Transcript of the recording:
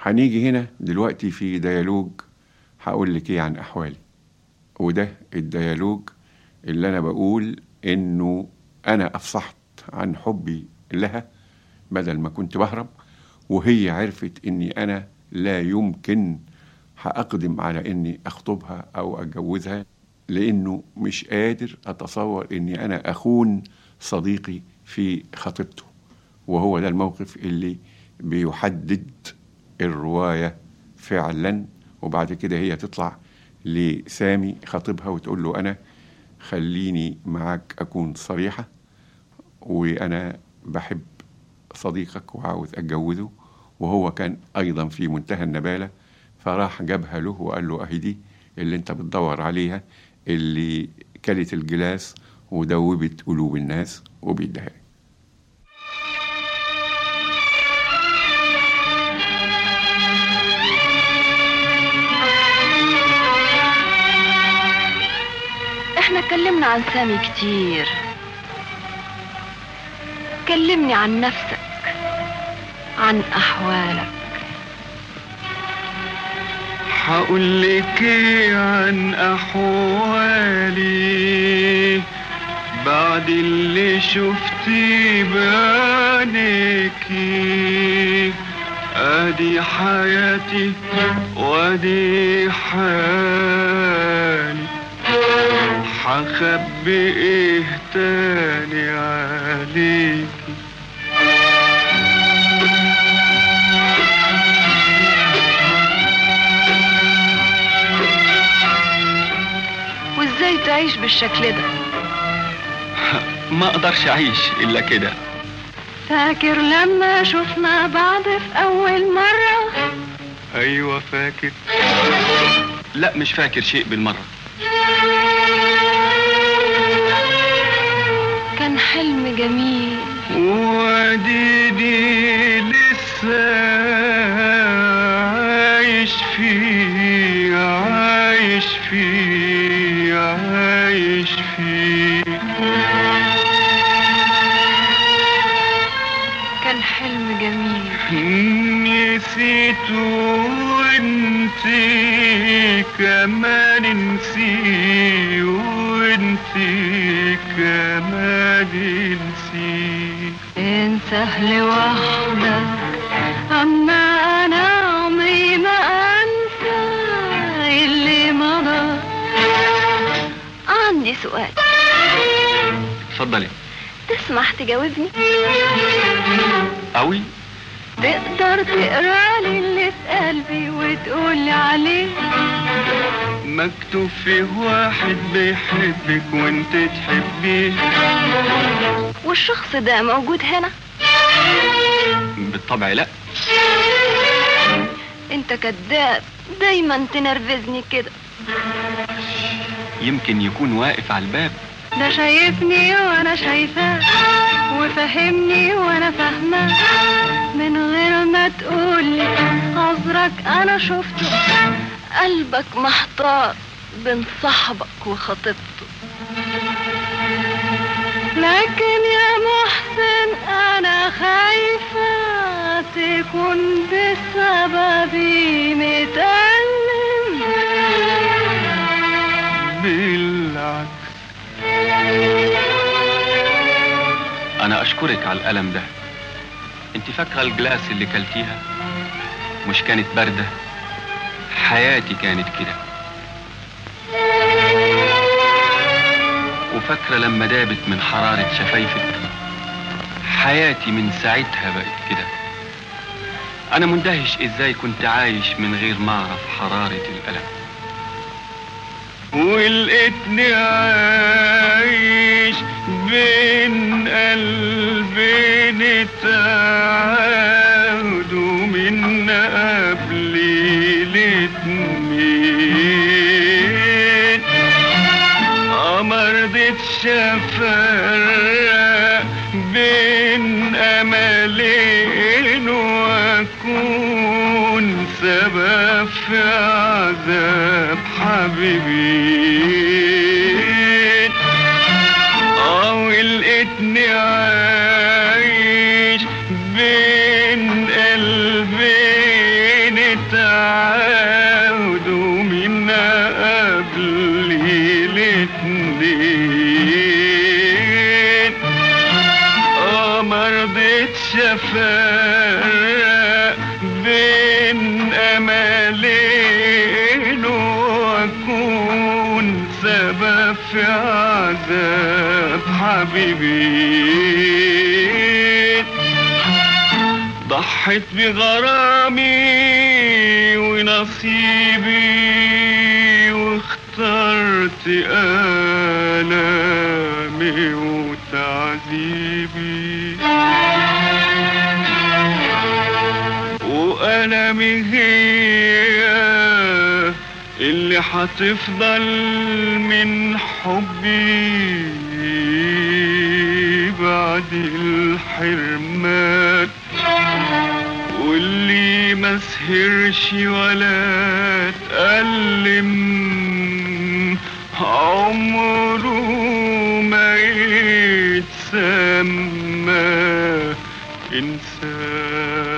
هنيجي هنا دلوقتي في ديالوج هقول لك ايه عن احوالي وده الديالوج اللي انا بقول انه انا افصحت عن حبي لها بدل ما كنت بهرب وهي عرفت اني انا لا يمكن هأقدم على اني اخطبها او اتجوزها لانه مش قادر اتصور اني انا اخون صديقي في خطيبته وهو ده الموقف اللي بيحدد الرواية فعلا وبعد كده هي تطلع لسامي خطيبها وتقول له أنا خليني معاك أكون صريحة وأنا بحب صديقك وعاوز أتجوزه وهو كان أيضا في منتهى النبالة فراح جابها له وقال له أهي دي اللي أنت بتدور عليها اللي كلت الجلاس ودوبت قلوب الناس وبيدها احنا اتكلمنا عن سامي كتير كلمني عن نفسك عن احوالك هقول لك ايه عن احوالي بعد اللي شفتي بعينيكي ادي حياتي وادي حالي هخبي ايه تاني عليكي وازاي تعيش بالشكل ده ما اقدرش اعيش الا كده فاكر لما شفنا بعض في اول مرة ايوه فاكر لا مش فاكر شيء بالمره كان حلم جميل وديني لسه عايش فيه عايش فيه عايش فيه كان حلم جميل نسيت وانت كمان نسي وانت كمان نسي انسى لوحدك اما انا عمري ما انسى اللي مضى عندي سؤال اتفضلي تسمح تجاوبني قوي تقدر تقرا لي اللي في قلبي وتقول لي عليه مكتوب فيه واحد بيحبك وانت تحبيه والشخص ده موجود هنا بالطبع لا انت كذاب دايما تنرفزني كده يمكن يكون واقف على الباب ده شايفني وانا شايفاه وفهمني وانا فاهماه من غير ما تقولي عذرك انا شفته قلبك محتار بين صاحبك وخطيبته لكن يا محسن انا خايفة تكون بسببي متألم بالعكس انا اشكرك على الالم ده انت فاكره الجلاس اللي كلتيها مش كانت بارده حياتي كانت كده وفاكره لما دابت من حراره شفايفك حياتي من ساعتها بقت كده انا مندهش ازاي كنت عايش من غير ما اعرف حراره الالم ولقيتني عايش بين قلبين تعاودوا من قبل الاتنين ما رضيتش افرق بين املين واكون سبب في عذاب حبيبين اه لقيتني عايش بين قلبين تعاودوا منا قبل الاتنين اه مرضتش افرق بين امالين واكون سبب في عذاب حبيبين ضحت بغرامي ونصيبي واخترت آلامي وتعذيبي وألمي هي اللي حتفضل من حبي بعد الحرمان واللي ما سهرش ولا تألم عمره ما يتسمى إنسان